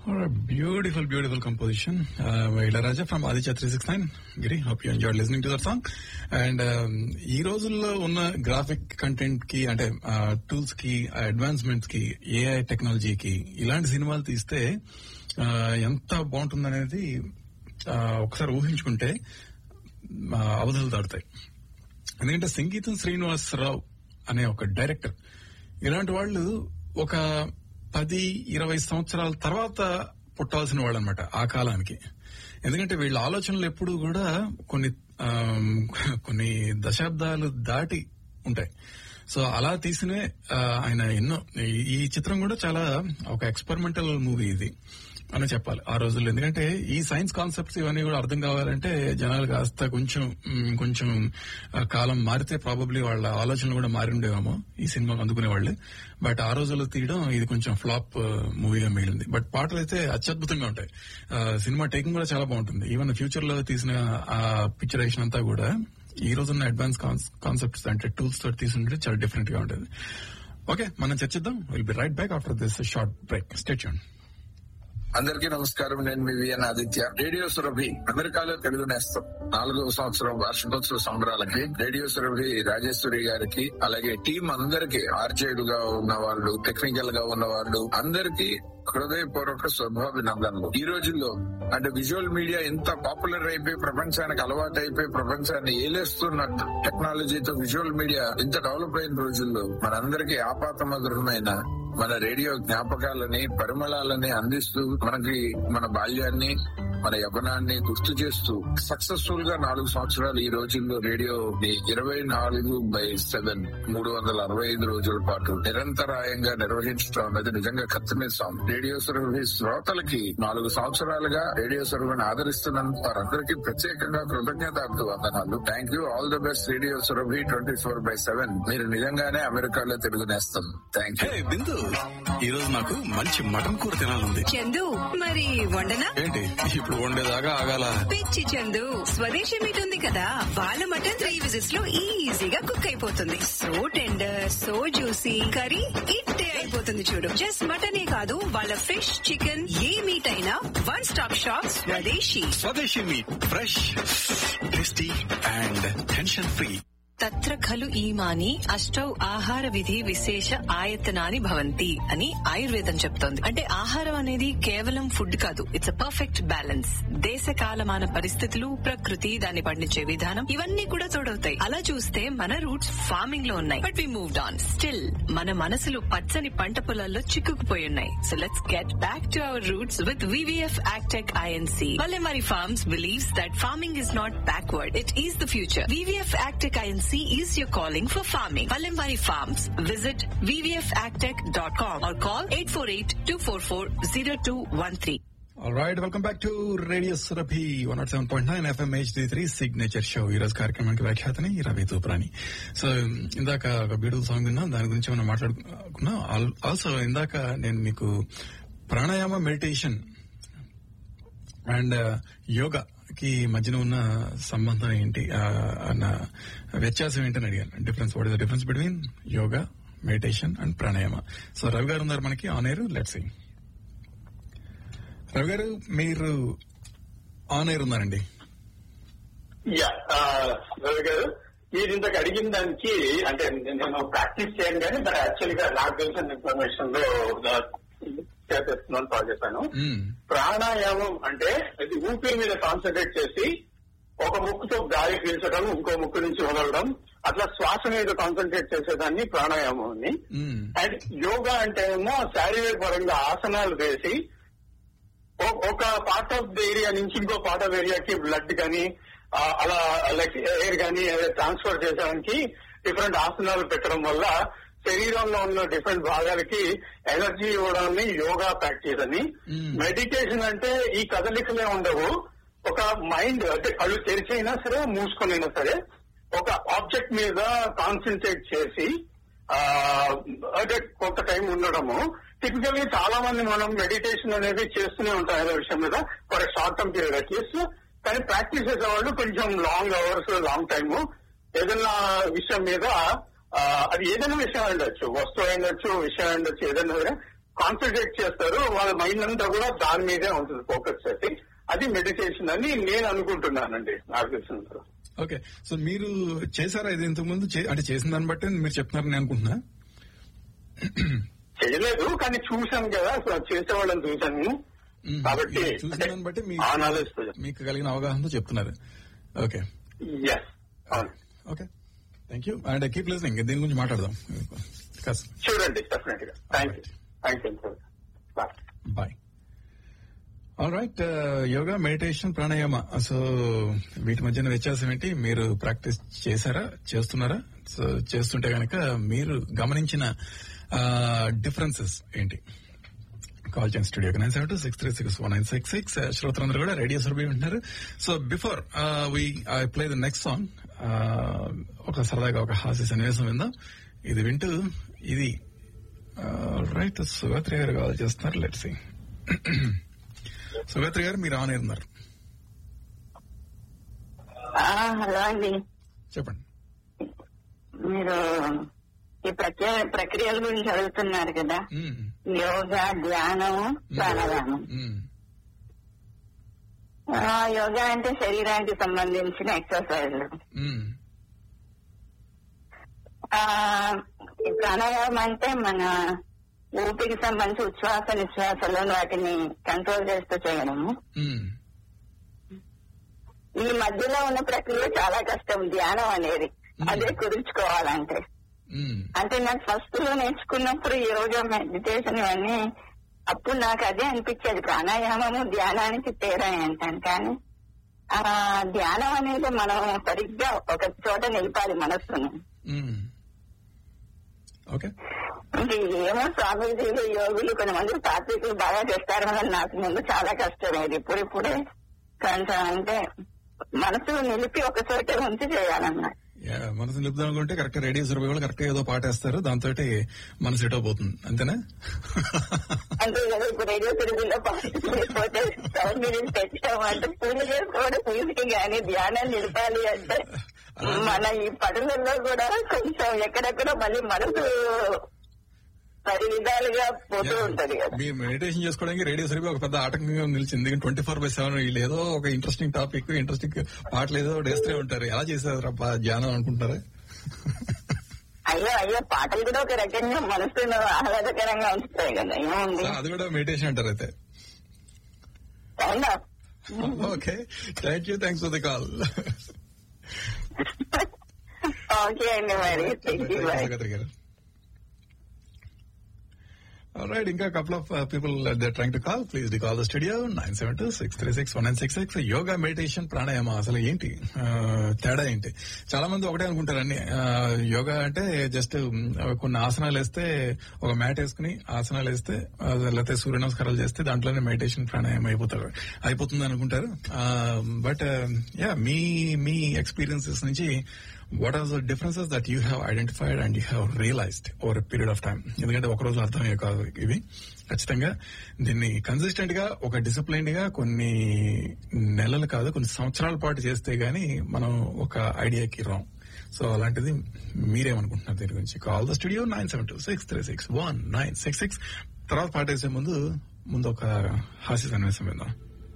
Beautiful beautiful composition Ilaiyaraaja from Aditya three six nine Giri hope you enjoy listening to the song and ఈ రోజుల్లో ఉన్న graphic content కి అంటే tools కి అడ్వాన్స్మెంట్స్ కి ఏఐ టెక్నాలజీకి ఇలాంటి సినిమాలు తీస్తే uh, ఎంత బాగుంటుందనేది uh, ఒకసారి ఊహించుకుంటే uh, అవధులు దాడుతాయి ఎందుకంటే సంగీతం శ్రీనివాసరావు అనే ఒక డైరెక్టర్ ఇలాంటి వాళ్ళు ఒక పది ఇరవై సంవత్సరాల తర్వాత పుట్టాల్సిన వాళ్ళు అనమాట ఆ కాలానికి ఎందుకంటే వీళ్ళ ఆలోచనలు ఎప్పుడు కూడా కొన్ని ఆమ్, కొన్ని దశాబ్దాలు దాటి ఉంటాయి సో అలా తీసినే ఆ, ఆయన ఎన్నో ఈ- ఈ చిత్రం కూడా చాలా ఒక ఎక్స్పెరిమెంటల్ మూవీ ఇది అని చెప్పాలి ఆ రోజుల్లో ఎందుకంటే ఈ సైన్స్ కాన్సెప్ట్స్ ఇవన్నీ కూడా అర్థం కావాలంటే జనాలు కాస్త కొంచెం మ్, కొంచెం ఆ, కాలం మారితే ప్రాబబ్లీ వాళ్ళ ఆలోచనలు కూడా మారి ఉండేవేమో ఈ సినిమాకి అందుకునే వాళ్ళు బట్ ఆ రోజుల్లో తీయడం ఇది కొంచెం ఫ్లాప్ మూవీగా మిగిలింది బట్ పాటలు అయితే అత్యద్భుతంగా ఉంటాయి ఆ, సినిమా టేకింగ్ కూడా చాలా బాగుంటుంది ఈవెన్ ఫ్యూచర్ లో తీసిన ఆ పిక్చరైషన్ అంతా కూడా ఈ రోజున్న అడ్వాన్స్ కాన్సెప్ట్స్ అంటే టూల్స్ తోటి తీసుంటే చాలా డిఫరెంట్ గా ఉంటుంది ఓకే మనం చర్చిద్దాం will be right back after this short break stay అందరికీ నమస్కారం నేను మీ విఎన్ ఆదిత్య రేడియో సురభి అమెరికాలో తెలుగు నేస్తం నాలుగవ సంవత్సరం వార్షికోత్సవ సంబరాలకి రేడియో సురభి రాజేశ్వరి గారికి అలాగే టీం అందరికి ఆర్జేడుగా ఉన్న వాళ్ళు టెక్నికల్ గా ఉన్న వాళ్ళు అందరికీ హృదయపూర్వక శుభాభినందనలు ఈ రోజుల్లో అంటే విజువల్ మీడియా ఎంత పాపులర్ అయిపోయి ప్రపంచానికి అలవాటు అయిపోయి ప్రపంచాన్ని ఏలేస్తున్న టెక్నాలజీతో విజువల్ మీడియా ఇంత డెవలప్ అయిన రోజుల్లో మనందరికీ ఆపాతమధురమైన మన రేడియో జ్ఞాపకాలని పరిమళాలని అందిస్తూ మనకి మన బాల్యాన్ని మన యవ్వనాన్ని గుర్తు చేస్తూ సక్సెస్ఫుల్ గా నాలుగు సంవత్సరాలు ఈ రోజుల్లో రేడియో ఇరవై నాలుగు బై సెవెన్ మూడు వందల అరవై ఐదు రోజుల పాటు నిరంతరాయంగా నిర్వహించడం అనేది నిజంగా కత్తిమీస్తాం రేడియో సర్వీ శ్రోతలకి నాలుగు సంవత్సరాలుగా రేడియో సర్వీని ఆదరిస్తున్నందుకు వారందరికీ ప్రత్యేకంగా కృతజ్ఞతార్థ వందనాలు thank you all the best radio Surabhi twenty four by seven మీరు నిజంగానే అమెరికాలో తెలుగునేస్తాం థ్యాంక్ యూ హే బిందు ఈ రోజు నాకు మంచి మటన్ కూర తినాలంది చందు మరి వండనా ఏంటి ఇప్పుడు వండేదాకా ఆగాల పిచ్చి చందు స్వదేశీ మీట్ ఉంది కదా వాళ్ళ మటన్ త్రీ విజిట్స్ లో ఈజీగా కుక్ అయిపోతుంది so tender so juicy curry ఇట్టే అయిపోతుంది చూడు జస్ట్ మటనే కాదు వాళ్ళ ఫిష్ చికెన్ ఏ మీట్ అయినా one stop shop Swadeshi Swadeshi meat fresh tasty and tension free తత్ర ఖలు ఈమాని అష్టౌ ఆహార విధి విశేష ఆయతనాని భవంతి అని ఆయుర్వేదం చెప్తోంది అంటే ఆహారం అనేది కేవలం ఫుడ్ కాదు ఇట్స్ అ పర్ఫెక్ట్ బ్యాలెన్స్ దేశ కాలమాన పరిస్థితులు ప్రకృతి దాన్ని పండించే విధానం ఇవన్నీ కూడా తోడవుతాయి అలా చూస్తే మన రూట్స్ ఫార్మింగ్ లో ఉన్నాయి but we moved on still మన మనసులు పచ్చని పంట పొలాల్లో చిక్కుకుపోయి ఉన్నాయి so let's get back to our roots with VVF Agtech INC Valemari Farms believes that farming is not backward. It is the future. VVF Agtech INC is your calling for farming. Valemari Farms. Visit vvfagtech.com or call 848-244-0213. All right welcome back to radio Surabhi one nought seven point nine FM HD three signature show ఈ రోజు కార్యక్రమానికి వ్యాఖ్యాతని Ravi తూప్రాని so ఇందాక ఒక beautiful song విన్నా దాని గురించి మనం మాట్లాడుకున్నాం ఆల్సో ఇందాక నేను మీకు ప్రాణాయామ మెడిటేషన్ అండ్ యోగా కి మధ్యన ఉన్న సంబంధం ఏంటి ఆ, అన్న వ్యత్యాసం ఏంటని అడిగాను difference what is the difference between yoga meditation and pranayama so Ravi garu ఉన్నారు మనకి on air let's sing Ravi garu మీరు ఆన్ ఎయిర్ ఉన్నారండి యా ఆ, రవి గారు మీరు ఇంతకు అడిగిన దానికి అంటే నేను ప్రాక్టీస్ చేయను కానీ బట్ యాక్చువల్ గా నాకు తెలిసిన ఇన్ఫర్మేషన్ లో చేసేస్తున్నాను కాల్ చేశాను మ్మ్. ప్రాణాయామం అంటే అది ఊపిరి మీద కాన్సన్ట్రేట్ చేసి ఒక ముక్కుతో గాలి పీల్చడం ఇంకో ముక్కు నుంచి వదలడం అట్లా శ్వాస మీద కాన్సన్ట్రేట్ చేసేదాన్ని ప్రాణాయామం అని మ్మ్. అండ్ యోగా అంటే ఏమో శారీరక పరంగా ఆసనాలు వేసి ఓ- ఒక పార్ట్ ఆఫ్ ద ఏరియా నుంచి ఇంకో పార్ట్ ఆఫ్ ఏరియాకి బ్లడ్ కానీ అలా లైక్ ఎయిర్ కానీ ట్రాన్స్ఫర్ చేయడానికి డిఫరెంట్ ఆసనాలు పెట్టడం వల్ల శరీరంలో ఉన్న డిఫరెంట్ భాగాలకి ఎనర్జీ ఇవ్వడాన్ని యోగా ప్రాక్టీస్ అని Hmm. మెడిటేషన్ అంటే ఈ కదలికలే ఉండవు ఒక మైండ్ అంటే కళ్ళు తెరిచైనా సరే మూసుకొనైనా సరే ఒక ఆబ్జెక్ట్ మీద కాన్సన్ట్రేట్ చేసి ఆ, అంటే కొంత టైం ఉండడము టిపికల్లీ చాలా మంది మనం మెడిటేషన్ అనేది చేస్తూనే ఉంటాం ఏదో విషయం మీద for short term period at least కానీ ప్రాక్టీస్ చేసేవాళ్ళు కొంచెం లాంగ్ అవర్స్ లాంగ్ టైమ్ ఏదైనా విషయం మీద ఆ, అది ఏదైనా విషయం ఉండొచ్చు వస్తువు ఉండొచ్చు విషయం ఉండొచ్చు ఏదైనా సరే కాన్సన్ట్రేట్ చేస్తారు వాళ్ళ మైండ్ అంతా కూడా దాని మీదే ఉంటుంది ఫోకస్ చేసి అది మెడిటేషన్ అని నేను అనుకుంటున్నానండి నాకు తెలిసినంత ఓకే సో మీరు చేశారా ఇది ఇంతకు ముందు చే- అంటే చేసిన దాన్ని బట్టి మీరు చెప్తున్నారని అనుకుంటున్నా చేయలేదు కానీ చూశాను కదా సో చేసే వాళ్ళని చూశాను మ్మ్. కాబట్టి మీరు చూసిన దాన్ని బట్టి మీ- ఆ నాలెడ్జ్ మీకు కలిగిన అవగాహనతో చెప్తున్నారు ఓకే ఎస్ అవును okay thank you and keep listening దీని గురించి మాట్లాడదాం కాస్ చూడండి డెఫినెట్ గా thank you thank you bye bye all right yoga meditation pranayama so వీటి మధ్యన వ్యత్యాసం ఏంటి మీరు ప్రాక్టీస్ చేశారా చేస్తున్నారా సో చేస్తుంటే గనక మీరు గమనించిన డిఫరెన్సెస్ ఏంటి కాల్ చేయండి studio nine seven two six three six one nine six six శ్రోతలందరూ కూడా రేడియో సర్వే ఉంటున్నారు so before we I play the next song ఒక సరదాగా ఒక హాస్య సన్నివేశం విందాం ఇది వింటూ ఇది రైట్ సుగత్రి గారు కాల్ చేస్తున్నారు లెట్స్ సి సుగత్రి గారు మీరు ఆన్ ఉన్నారు ఆ, హలో అండి చెప్పండి మీరు ఈ ప్రక్రియ ప్రక్రియల గురించి అడుగుతున్నారు కదా మ్మ్. యోగా ధ్యానము ప్రాణాయామం మ్మ్. ఆ, యోగా అంటే శరీరానికి సంబంధించిన ఎక్సర్సైజ్ మ్మ్. ఆ ఈ ప్రాణాయామం అంటే మన ఊపిరికి సంబంధించి ఉచ్ఛ్వాస నిశ్వాసలో వాటిని కంట్రోల్ చేస్తూ చేయడము మ్మ్. ఈ మధ్యలో ఉన్న ప్రక్రియ చాలా కష్టం ధ్యానం అనేది అదే కుదుర్చుకోవాలంటే మ్మ్. అంటే నాకు ఫస్ట్ లో నేర్చుకున్నప్పుడు యోగా మెడిటేషన్ ఇవన్నీ అప్పుడు నాకు అదే అనిపించేది ప్రాణాయామము ధ్యానానికి తేడా ఏంటని కానీ ఆ ధ్యానం అనేది మనం సరిగ్గా ఒక చోట నిలిపాలి మనస్సును మ్మ్. ఓకే ఇది ఏమో స్వామీజీలు యోగులు కొంతమంది తాత్వికులు బాగా చేస్తారు కానీ నాకు ముందు చాలా కష్టమేది ఇప్పుడిప్పుడే కొంచెం అంటే మనసు నిలిపి ఒక చోట ఉంచి చేయాలన్నమాట యా, మనసు నిలుపుదాం అనుకుంటే కరెక్ట్ రేడియో సర్వే వాళ్ళు కరెక్ట్ ఏదో పాట వేస్తారు దాంతో మనసు ఎటో పోతుంది అంతేనా అంతే కదా ఇప్పుడు రేడియో తిరుగులో పాటిపోతే సెవెన్ మినిట్స్ తెచ్చాము అంటే పూజ చేసుకోవడం పూజకి కానీ ధ్యానం నిలపాలి అంటే మన ఈ పనులలో కూడా కొంచెం ఎక్కడెక్కడ మళ్ళీ మనసు పది విధాలుగా పోతూ ఉంటది కదా మీరు మెడిటేషన్ చేసుకోవడానికి రేడియో సర్వే ఒక పెద్ద ఆటంకంగా నిలిచింది ట్వంటీ ఫోర్ బై సెవెన్ వీళ్ళు ఏదో ఒక ఇంట్రెస్టింగ్ టాపిక్ ఇంట్రెస్టింగ్ పాటలు ఏదో ఒకటి వేస్తూనే ఉంటారు ఎలా చేసేది అబ్బా ధ్యానం అనుకుంటారా అయ్యో అయ్యో పాటలు కూడా ఒక రకంగా మనసును ఆహ్లాదకరంగా ఉంచుతాయి కదా ఏముంది సో అది కూడా మెడిటేషన్ అంటారు అయితే అవునా okay thank you thanks for the call okay అండి మరి thank you bye garu right ఇంకా couple of people they trying to call please do call the studio nine seven two six three six one nine six six yoga meditation pranayama అసలు ఏంటి Uh, తేడా ఏంటి చాలా మంది ఒకటే అనుకుంటారండి Uh, యోగా అంటే జస్ట్ కొన్ని ఆసనాలు వేస్తే ఒక మ్యాట్ వేసుకుని ఆసనాలు వేస్తే uh, లేకపోతే సూర్య నమస్కారాలు చేస్తే దాంట్లోనే మెడిటేషన్ ప్రాణాయామం అయిపోతారు అయిపోతుంది అనుకుంటారు బట్ యా మీ మీ ఎక్స్పీరియన్సెస్ నుంచి what are the differences that you have identified and you have realised over period of time ఎందుకంటే ఒక రోజు అర్థమయ్యే కాదు ఇవి ఖచ్చితంగా దీన్ని కన్సిస్టెంట్ గా ఒక డిసిప్లైన్ గా కొన్ని నెలలు కాదు కొన్ని సంవత్సరాల పాటు చేస్తే గానీ మనం ఒక ఐడియాకి రాం సో అలాంటిది మీరేమనుకుంటున్నారు దీని గురించి call the studio nine seven two six three six one nine six six తర్వాత పాట వేసే ముందు ముందు ఒక హాస్య సన్నివేశం విందాం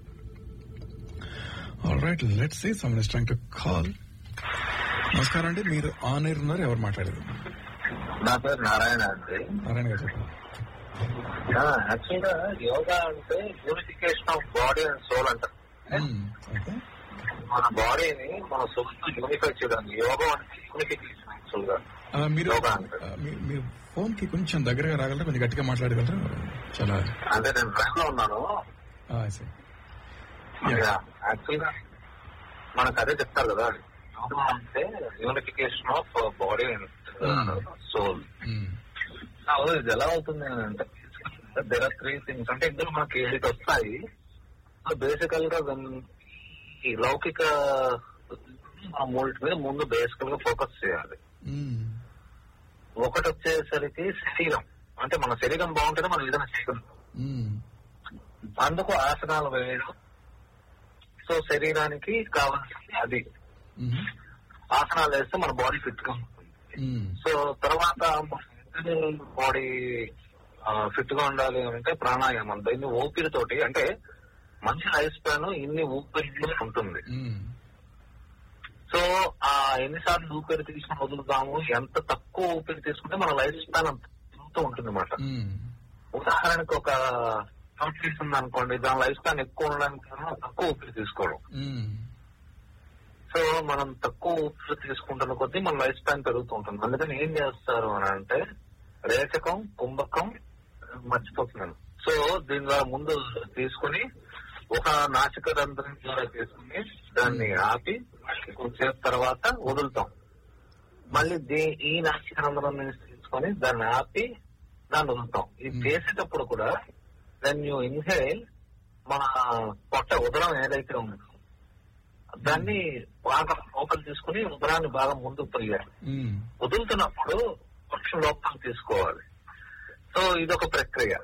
all right let's see some is trying to call నమస్కారం అండి మీరు ఆన్ ఎయిర్ ఉన్నారు ఎవరు మాట్లాడేది నా పేరు నారాయణ అండి నారాయణ గారు చెప్పండి యాక్చువల్ గా యోగా అంటే unification of body and soul అంటారు మ్మ్. ఓకే మన బాడీని మన సోల్ తో యూనిఫై చేయడానికి యోగా అంటే యూనిఫికేషన్ యాక్చువల్ గా ఆ, మీరు యోగా అంటే. ఆ, మీ- మీరు ఫోన్ కి కొంచెం దగ్గరగా రాగలరా కొంచెం గట్టిగా మాట్లాడగలరా చాలా అంటే నేను డ్రైవ్ లో ఉన్నాను ఆ, I see. Yeah. యాక్చువల్ గా మనకు అదే చెప్తారు కదా యోగా అంటే unification of body and soul మ్మ్. ఇది ఎలా అవుతుంది అని అంటే దెర్ ఆర్ త్రీ థింగ్స్ అంటే ఇందులో మనకి ఎయిట్ వస్తాయి బేసికల్ గా when- ఈ లౌకిక ఆ మూడింటి మీద ముందు బేసికల్ గా ఫోకస్ చేయాలి మ్మ్. ఒకటి వచ్చేసరికి శరీరం అంటే మన శరీరం బాగుంటేనే మనం ఏదైనా చేయగలుగుతాం మ్మ్. అందుకు ఆసనాలు వేయడం సో శరీరానికి కావాల్సింది అది మ్మ్. ఆసనాలు వేస్తే మన బాడీ ఫిట్ గా ఉంటుంది మ్మ్. సో తర్వాత బాడీ ఫిట్ గా ఉండాలి అంటే ప్రాణాయామం దీన్ని ఊపిరితోటి అంటే మనిషి లైఫ్ స్పాన్ ఇన్ని ఊపిరిలో ఉంటుంది మ్మ్. సో ఆ ఎన్నిసార్లు ఊపిరి తీసుకుని వదులుతాము ఎంత తక్కువ ఊపిరి తీసుకుంటే మన లైఫ్ స్పాన్ అంత పెరుగుతూ ఉంటుంది అనమాట మ్మ్. ఉదాహరణకు ఒక కాంట్రీస్ ఉంది అనుకోండి దాని లైఫ్ స్పాన్ ఎక్కువ ఉండడానికి కారణం తక్కువ ఊపిరి తీసుకోవడం మ్మ్. సో మనం తక్కువ ఊపిరి తీసుకుంటున్న కొద్దీ మన లైఫ్ స్పాన్ పెరుగుతూ ఉంటుంది అందుకని ఏం చేస్తారు అని అంటే రేచకం కుంభకం మర్చిపోతున్నాను సో దీని ద్వారా ముందు తీసుకుని ఒక నాసిక రంధ్రం ద్వారా తీసుకుని దాన్ని ఆపి కొంచెంసేపు తర్వాత వదులుతాం మళ్ళీ దీ- ఈ నాసిక రంధ్రం నుంచి తీసుకొని దాన్ని ఆపి దాన్ని వదులుతాం ఇది చేసేటప్పుడు కూడా దెన్ యూ ఇన్హేల్ మన పొట్ట ఉదరం ఏదైతే ఉందో దాన్ని బాగా లోపల తీసుకుని ఉదరాన్ని బాగా ముందుకు తొయ్యాలి మ్మ్. వదులుతున్నప్పుడు పక్షం లోపల తీసుకోవాలి సో ఇదొక ప్రక్రియ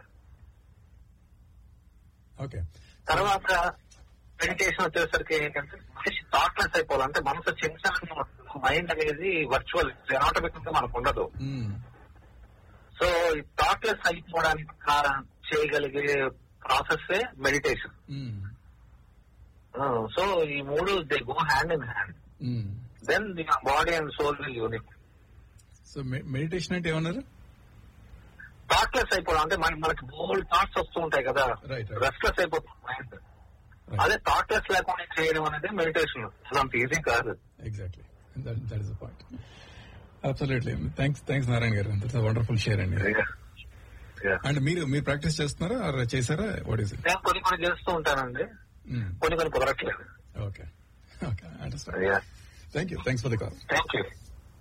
ఓకే తర్వాత మెడిటేషన్ వచ్చేసరికి ఏంటంటే మనిషి థాట్లెస్ అయిపోవాలి అంటే మనసు చిన్న మైండ్ అనేది వర్చువల్ ఆటోమేటిక్ గా మనకు ఉండదు మ్మ్. సో ఈ థాట్లెస్ అయిపోవడానికి కారణం చేయగలిగే ప్రాసెస్ మెడిటేషన్ మ్మ్. సో ఈ మూడు they go hand in hand hmm. Then the body and soul will unite so మె- మెడిటేషన్ అంటే ఏమన్నారు థాట్లెస్ అయిపోవడం అంటే మన- మనకి బోల్డ్ థాట్స్ వస్తూ ఉంటాయి కదా Right, right. రెస్ట్లెస్ అయిపోతుంది మైండ్ Right. అదే థాట్లెస్ లేకుండా చేయడం అనేది మెడిటేషన్ అంత ఈజీ కాదు exactly that is the point absolutely thanks thanks Narayana garu that's wonderful share అండి Yeah. అండ్ మీరు మీరు ప్రాక్టీస్ చేస్తున్నారా or చేశారా వాట్ ఈస్ నేను కొన్ని కొన్ని చేస్తూ ఉంటానండి కొన్ని కొన్ని కుదరట్లేదు okay okay understand thank you thanks for the call thank you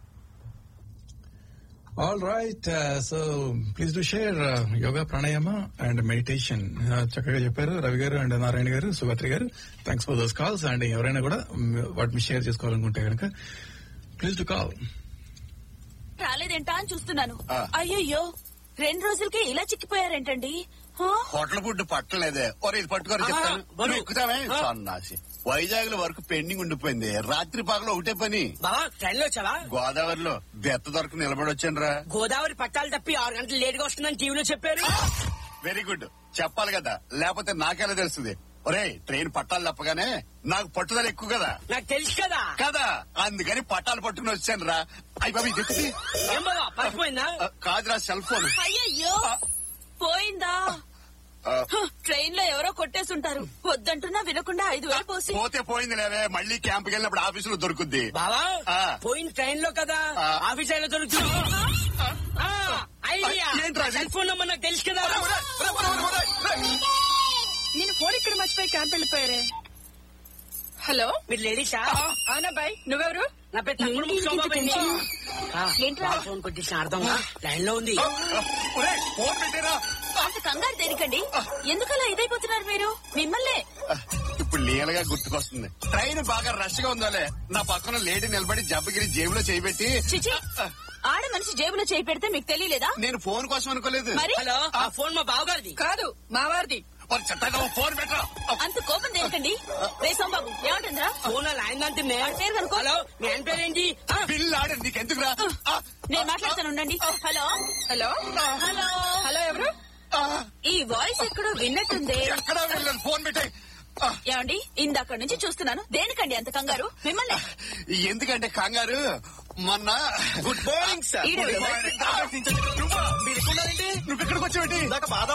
all right so please do share yoga pranayama and meditation చక్కగా చెప్పారు Ravi garu and Narayana garu Sugatri garu thanks for those calls and ఎవరైనా కూడా మ్, వాటిని షేర్ చేసుకోవాలనుకుంటే కనుక ప్లీజ్ డు కాల్ రాలేదేంటా అని చూస్తున్నాను ఆ. అయ్యయ్యో రెండు రోజులకే ఇలా చిక్కిపోయారేంటండి హా? హోటల్ ఫుడ్ పట్టలేదే ఒరే ఇది పట్టుకొని ఆ, చెప్తాను బరువు. నువ్వు ఎక్కుతావే ఆ. సన్నాసి వైజాగ్ లో వరకు పెండింగ్ ఉండిపోయింది రాత్రి పగలు ఒకటే పని బావా ట్రైన్ లో వచ్చావా గోదావరిలో బెత్త దొరకు నిలబడి వచ్చాను రా గోదావరి పట్టాలు తప్పి ఆరు గంటలు లేట్ గా వస్తుందని టీవీలో చెప్పారు వెరీ గుడ్ చెప్పాలి కదా లేకపోతే నాకెలా తెలుస్తుంది ఒరే ట్రైన్ పట్టాలు తప్పగానే నాకు పట్టుదల ఎక్కువ కదా నాకు తెలుసు కదా కదా అందుకని పట్టాలు పట్టుకుని వచ్చాను రా అయ్యి బాబు ఇది ఎత్తుది. ఏం బావా పడిపోయిందా ఆ, కాదురా సెల్ ఫోన్ అయ్యయ్యో పోయిందా ఆ, హ, ట్రైన్ లో ఎవరో కొట్టేసుంటారు వద్దంటున్నా వినకుండా ఐదు వేలు పోసి పోతే పోయింది లేవే మళ్ళీ క్యాంప్కి వెళ్ళినప్పుడు ఆఫీసులో దొరుకుద్ది బావా ఆ. పోయిన ట్రైన్ లో కదా ఆ. ఆఫీస్ అయినా దొరుకుతుంది ఆ, ఐడియా ఏంట్రా అది? సెల్ ఫోన్ నెంబర్ నాకు తెలుసు కదా నేను ఫోన్ ఇక్కడ మర్చిపోయి క్యాంప్ వెళ్ళిపోయారే హలో మీరు లేడీసా అవునా బాయ్ నువ్వెవరు నా పేరు తమ్ముడు ముఖ్యబాబు అండి. ఆ, ఏంట్రా? బావ ఫోన్ కొట్టేసిన అర్థం లైన్ లో ఉంది ఒరేయ్, ఫోన్ పెట్టారా అంత కంగారు దేనికండి ఎందుకలా ఇదైపోతున్నారు మీరు మిమ్మల్నే ఇప్పుడు లీలగా గుర్తుకొస్తుంది ట్రైన్ బాగా రష్ గా ఉందాలే నా పక్కన లేడీ నిలబడి జబ్బగిరి జేబులో చేయబెట్టి చిచి ఆడ మనిషి జేబులో చేయి పెడితే మీకు తెలియలేదా నేను ఫోన్ కోసం అనుకోలేదు మరి హలో ఆ ఫోన్ మా బావగారిది కాదు మావారిది వారు చెత్తగా ఫోన్ పెట్టరా అంత కోపం దేనికండి రే సోంబాబు ఏమంటుందిరా ఫోన్ లైన్ అంతే వాడి పేరు కనుక్కో. హలో మీ ఆయన పేరేంటి ఆ, బిల్ ఆడ నీకెందుకురా ఆ, నేను మాట్లాడతాను ఉండండి హలో హలో హలో హలో ఎవరు ఆ, ఈ వాయిస్ ఎక్కడో విన్నట్టుంది ఎక్కడా వెళ్ళాను ఫోన్ పెట్టే ఏమండి ఇందాక నుంచి చూస్తున్నాను దేనికండి అంత కంగారు మిమ్మల్ని ఎందుకంటే కంగారు మొన్న గుడ్ మార్నింగ్ ఈడెవడు? నువ్వు ఎక్కడికి వచ్చావేంటి నాకు బాధ